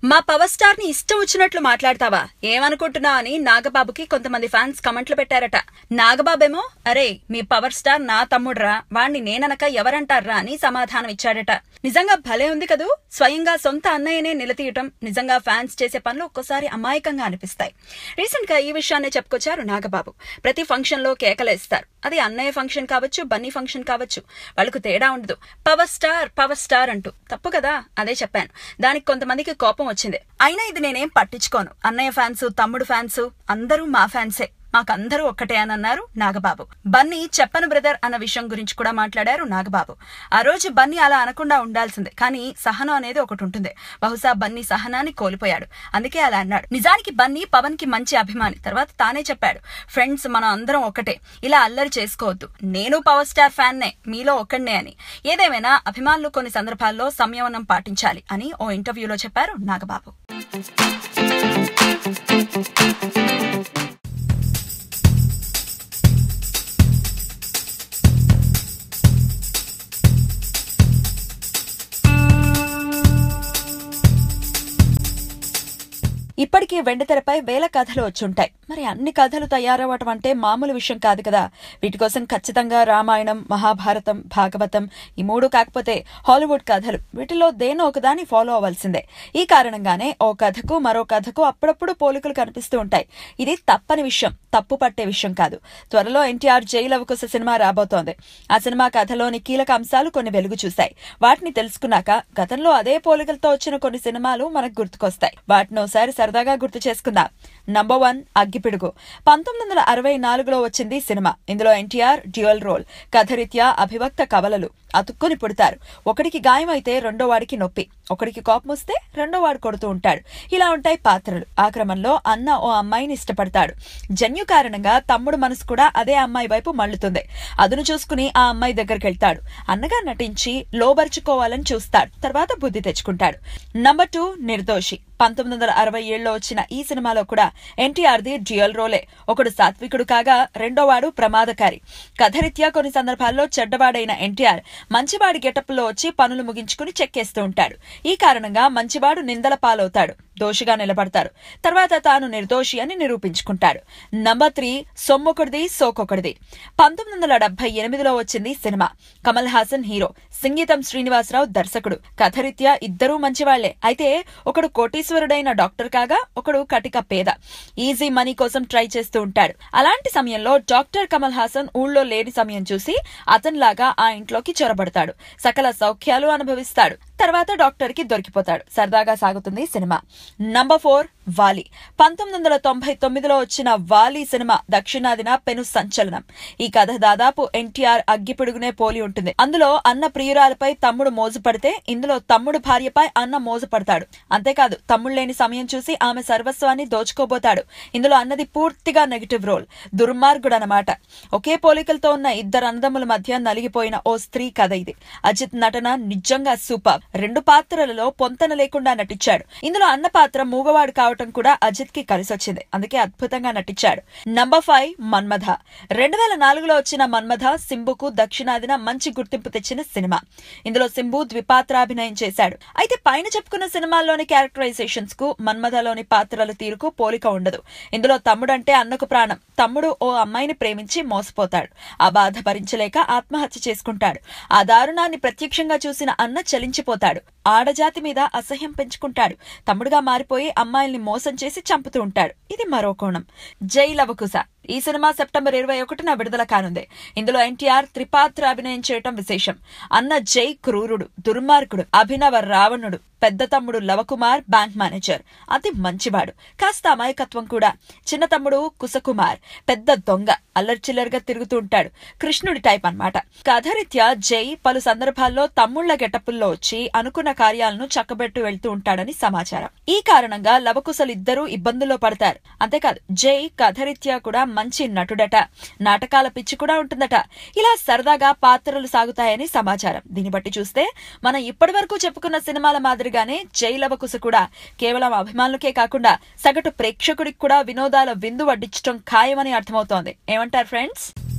మా power star ని ఇష్టం వచ్చినట్లు మాట్లాడతావా ఏమనుకుంటున్నా అని నాగబాబుకి కొంతమంది ఫ్యాన్స్ కమెంట్లు పెట్టారట నాగబాబేమో అరే మీ పవర్ స్టార్ నా తమ్ముడ్రా వాణ్ణి నేననక ఎవరంటారా అని సమాధానం ఇచ్చాడట నిజంగా భలే ఉంది కదూ స్వయంగా సొంత అన్నయ్యనే నిలతీయటం నిజంగా ఫ్యాన్స్ చేసే పనులు ఒక్కోసారి అమాయకంగా అనిపిస్తాయి రీసెంట్ గా ఈ విషయాన్ని చెప్పుకొచ్చారు నాగబాబు ప్రతి ఫంక్షన్ లో కేకలేస్తారు అది అన్నయ్య ఫంక్షన్ కావచ్చు బన్నీ ఫంక్షన్ కావచ్చు వాళ్ళకు తేడా ఉండదు పవర్ స్టార్ పవర్ స్టార్ అంటూ తప్పు కదా అదే చెప్పాను దానికి కొంతమందికి కోపం వచ్చింది అయినా ఇది నేనేం పట్టించుకోను అన్నయ్య ఫ్యాన్స్ తమ్ముడు ఫ్యాన్స్ అందరూ మా ఫ్యాన్సే మాకందరూ ఒక్కటే అని అన్నారు నాగబాబు బన్నీ చెప్పను బ్రదర్ అన్న విషయం గురించి కూడా మాట్లాడారు నాగబాబు ఆ రోజు బన్నీ అలా అనకుండా ఉండాల్సిందే కానీ సహనం అనేది ఒకటి ఉంటుంది బహుశా బన్నీ సహనాన్ని కోల్పోయాడు అందుకే అలా అన్నాడు నిజానికి బన్నీ పవన్ కి మంచి అభిమాని తర్వాత తానే చెప్పాడు ఫ్రెండ్స్ మనం అందరం ఒకటే ఇలా అల్లరి చేసుకోవద్దు నేను పవర్ స్టార్ ఫ్యాన్ నే మీలో ఒక్కడే అని ఏదేమైనా అభిమానులు కొన్ని సందర్భాల్లో సంయమనం పాటించాలి అని ఓ ఇంటర్వ్యూలో చెప్పారు నాగబాబు ఇప్పటికీ వెండితెరపై వేల కథలు వచ్చుంటాయి మరి అన్ని కథలు తయారవటం అంటే మామూలు విషయం కాదు కదా వీటి కోసం ఖచ్చితంగా రామాయణం మహాభారతం భాగవతం ఈ మూడు కాకపోతే హాలీవుడ్ కథలు వీటిలో దేనో ఒకదాన్ని ఫాలో అవ్వాల్సిందే ఈ కారణంగానే ఓ కథకు మరో కథకు అప్పుడప్పుడు పోలికలు కనిపిస్తూ ఉంటాయి ఇది తప్పని విషయం తప్పు పట్టే విషయం కాదు త్వరలో ఎన్టీఆర్ జైలు అవకాశ సినిమా రాబోతోంది ఆ సినిమా కథలోని కీలక అంశాలు కొన్ని వెలుగు చూశాయి వాటిని తెలుసుకున్నాక గతంలో అదే పోలికలతో వచ్చిన కొన్ని సినిమాలు మనకు గుర్తుకొస్తాయి వాటిని ఒకసారి సరదాగా గుర్తు చేసుకుందాం నంబర్ వన్ అగ్గిపిడుగు పంతొమ్మిది వందల అరవై నాలుగులో వచ్చింది సినిమా ఇందులో ఎన్టీఆర్ డ్యూయల్ రోల్ కథరీత్యా అభివక్త కవలలు అతుక్కుని పుడతారు ఒకడికి గాయం అయితే రెండో వాడికి నొప్పి ఒకడికి కోపం వస్తే రెండో వాడు కొడుతూ ఉంటాడు ఇలా ఉంటాయి పాత్రలు ఆ క్రమంలో అన్న ఓ అమ్మాయిని ఇష్టపడతాడు జన్యు కారణంగా తమ్ముడు మనసు కూడా అదే అమ్మాయి వైపు మళ్ళుతుంది అదును చూసుకుని ఆ అమ్మాయి దగ్గరికి వెళ్తాడు అన్నగా నటించి లోబరుచుకోవాలని చూస్తాడు తర్వాత బుద్ధి తెచ్చుకుంటాడు నంబర్ టూ నిర్దోషి పంతొమ్మిది వందల అరవై ఏడులో వచ్చిన ఈ సినిమాలో కూడా ఎన్టీఆర్ ది డ్యూయల్ రోలే ఒకడు సాత్వికుడు కాగా రెండోవాడు ప్రమాదకారి కథరీత్యా కొన్ని సందర్భాల్లో చెడ్డవాడైన ఎన్టీఆర్ మంచివాడి గెటప్లో వచ్చి పనులు ముగించుకుని చెక్కేస్తూ ఉంటాడు ఈ కారణంగా మంచివాడు నిందల పాలవుతాడు దోషిగా నిలబడతాడు తర్వాత తాను నిర్దోషి అని నిరూపించుకుంటాడు నంబర్ త్రీ సొమ్మొకటిది సోకొకటిది పంతొమ్మిది వందల డెబ్బై ఎనిమిదిలో వచ్చింది సినిమా కమల్ హాసన్ హీరో సంగీతం శ్రీనివాసరావు దర్శకుడు కథరీత్యా ఇద్దరూ మంచివాళ్లే అయితే ఒకడు కోటీశ్వరుడైన డాక్టర్ కాగా ఒకడు కటిక పేద ఈజీ మనీ కోసం ట్రై చేస్తూ ఉంటాడు అలాంటి సమయంలో డాక్టర్ కమల్ హాసన్ ఊళ్ళో లేని సమయం చూసి అతనిలాగా ఆ ఇంట్లోకి చొరబడతాడు సకల సౌఖ్యాలు అనుభవిస్తాడు తర్వాత డాక్టర్ కి దొరికిపోతాడు సరదాగా సాగుతుంది సినిమా నంబర్ ఫోర్ వాలి పంతొమ్మిది వందల తొంభై తొమ్మిదిలో వచ్చిన వాలి సినిమా దక్షిణాదిన పెను సంచలనం ఈ కథ దాదాపు ఎన్టీఆర్ అగ్గిపిడుగునే పోలి ఉంటుంది అందులో అన్న ప్రియురాలపై తమ్ముడు మోజుపడితే ఇందులో తమ్ముడు భార్యపై అన్న మోజుపడతాడు అంతేకాదు తమ్ముడు లేని సమయం చూసి ఆమె సర్వస్వాన్ని దోచుకోబోతాడు ఇందులో అన్నది పూర్తిగా నెగిటివ్ రోల్ దుర్మార్గుడు అన్నమాట ఒకే పోలికలతో ఉన్న ఇద్దరు అన్నదమ్ముల మధ్య నలిగిపోయిన ఓ స్త్రీ కథ ఇది అజిత్ నటన నిజంగా సూపర్ రెండు పాత్రలలో పొంతన లేకుండా నటించాడు ఇందులో అన్న పాత్ర మూగవాడు కావటం కూడా అజిత్ కి కలిసొచ్చింది అందుకే అద్భుతంగా నటించాడు నంబర్ ఫైవ్ మన్మథ రెండు వేల నాలుగులో వచ్చిన మన్మథ సింబుకు దక్షిణాదిన మంచి గుర్తింపు తెచ్చిన సినిమా ఇందులో సింబు ద్విపాత్రాభినయం చేశాడు అయితే పైన చెప్పుకున్న సినిమాల్లోని క్యారెక్టరైజేషన్స్ కు మన్మథలోని పాత్రల తీరుకు పోలిక ఉండదు ఇందులో తమ్ముడంటే అన్నకు ప్రాణం తమ్ముడు ఓ అమ్మాయిని ప్రేమించి మోసపోతాడు ఆ బాధ భరించలేక ఆత్మహత్య చేసుకుంటాడు ఆ దారుణాన్ని ప్రత్యక్షంగా చూసిన అన్న చలించిపోతాడు ఆడజాతి మీద అసహ్యం పెంచుకుంటాడు తమ్ముడుగా మారిపోయి అమ్మాయిల్ని మోసం చేసి చంపుతూ ఉంటాడు ఇది మరో కోణం జై లవకుశ ఈ సినిమా సెప్టెంబర్ ఇరవై ఒకటిన విడుదల కానుంది ఇందులో ఎన్టీఆర్ త్రిపాత్ర అభినయం చేయటం విశేషం అన్న జై క్రూరుడు దుర్మార్గుడు అభినవ రావణుడు పెద్ద తమ్ముడు లవకుమార్ బ్యాంక్ మేనేజర్ అతి మంచివాడు కాస్త అమాయకత్వం కూడా చిన్న తమ్ముడు కుసకుమార్ పెద్ద దొంగ అల్లర్చిల్లర్గా తిరుగుతూ ఉంటాడు కృష్ణుడి టైప్ అన్నమాట కథరీత్యా జై పలు సందర్భాల్లో తమ్ముళ్ల గెటప్పుల్లో వచ్చి అనుకున్న కార్యాలను చక్కబెట్టు వెళ్తూ ఉంటాడని సమాచారం ఈ కారణంగా లవకుశలిద్దరూ ఇబ్బందుల్లో పడతారు అంతేకాదు జై కథరీత్యా కూడా మంచి నటుడట నాటకాల పిచ్చి కూడా ఉంటుందట ఇలా సరదాగా పాత్రలు సాగుతాయని సమాచారం దీన్ని బట్టి చూస్తే మనం ఇప్పటి వరకు చెప్పుకున్న సినిమాల మాదిరిగానే జై లవకుశ కూడా కేవలం అభిమానులకే కాకుండా సగటు ప్రేక్షకుడికి కూడా వినోదాల విందు వడ్డించడం ఖాయమని అర్థమవుతోంది ఏమంటారు ఫ్రెండ్స్